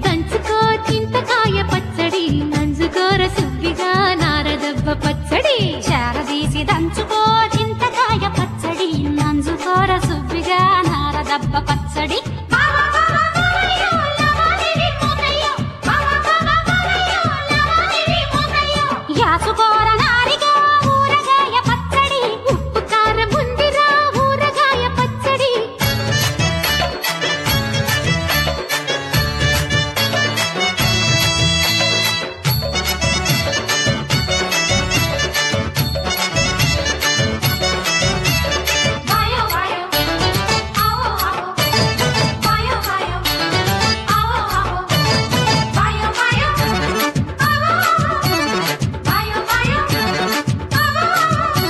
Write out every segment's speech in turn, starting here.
దంచుకో చింతకాయ పచ్చడి నంజుకోర సువ్విగా నారదబ్బ పచ్చడి చారదీసి దంచుకో చింతకాయ పచ్చడి నంజుకోర సుబ్బిగా నారదబ్బ పచ్చడి యాసుకోర నారిగా ఊరగాయ పచ్చడి ఉప్పు కారం ఉందిరా ఊరగాయ పచ్చడి వాయో వాయో ఆవో ఆవో వాయో వాయో ఆవో ఆవో వాయో వాయో ఆవో వాయో వాయో ఆవో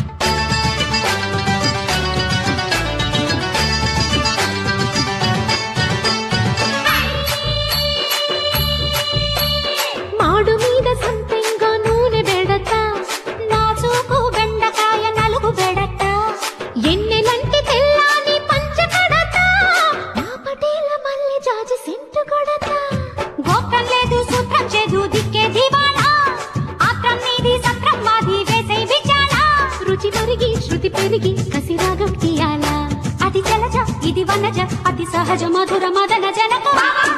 మాడు మీద సంపెంగా నూనె బెడత నాచుకు బెండకాయ నలుగు బెడట ఎన్నెలంటి తెల్లాని పంచకడత నా పటేల మల్లె జాజి సెంటు కొడత గోత్రం లేదు సూత్రం చేదు దిక్కే దివాళా ఆత్రం నీది సత్రం మాది వేసే విచారా రుచి మరిగి శృతి పెరిగి కసిరాగం తీయాలా అది జలజ ఇది వనజ అతి సహజ మధుర మదన జనక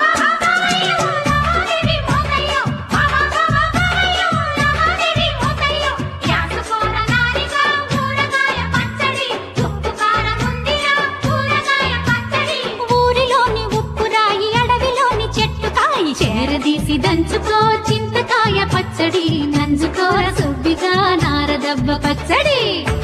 ఊరిలోని ఉప్పు రాయి అడవిలోని చెట్టు కాయి చేరదీసి దంచుకో చింతకాయ పచ్చడి నంజుకోర సుబ్బిగా నారదబ్బ పచ్చడి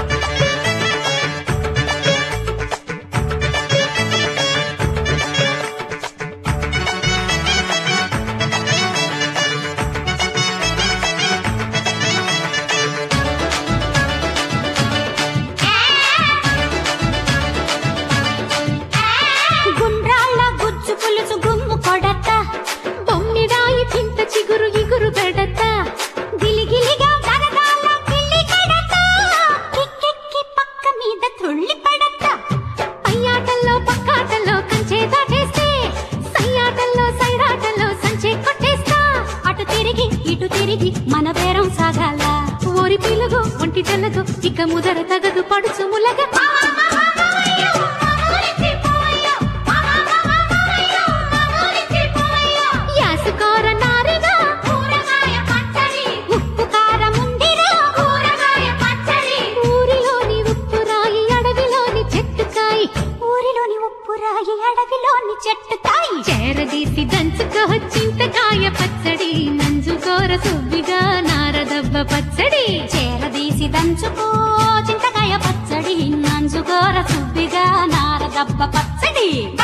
గుండ్రాళ్ళ గుజ్జు పులుసు గుమ్ము కొడత బొమ్మిడాయి చింత చిగురు ఇగురు గడత గిలిగిలిగా దరదాల కిళ్ళి కడత కిక్కెక్కి పక్క మీద తుళ్ళి పడత పయ్యాటల్లో పక్కాటల్లో కంచే దాటేస్తే సయ్యాటల్లో సైరాటల్లో సంచే కొట్టేస్తా అటు తిరిగి ఇటు తిరిగి మన బేరం సాగాల ఓరి పిలుగు ఒంటి తెల్లగు ఇక ముదర తగదు పడుచు ములగ యాసుకోర నారిగా ఉప్పు కారం ఉందిరా ఊరగాయ పచ్చడి ఊరిలోని ఉప్పు రాయి అడవిలోని చెట్టుకాయి ఊరిలోని ఉప్పు రాయి అడవిలోని చెట్టు కాయి చేరదీసి దంచుకో చింతకాయ పచ్చడి నంజుకోర సువ్విగా నారదబ్బ పచ్చడి చేరదీసి దంచుకో చింతకాయ పచ్చడి నంజుగోర సుబ్బిగా నారదబ్బ పచ్చడి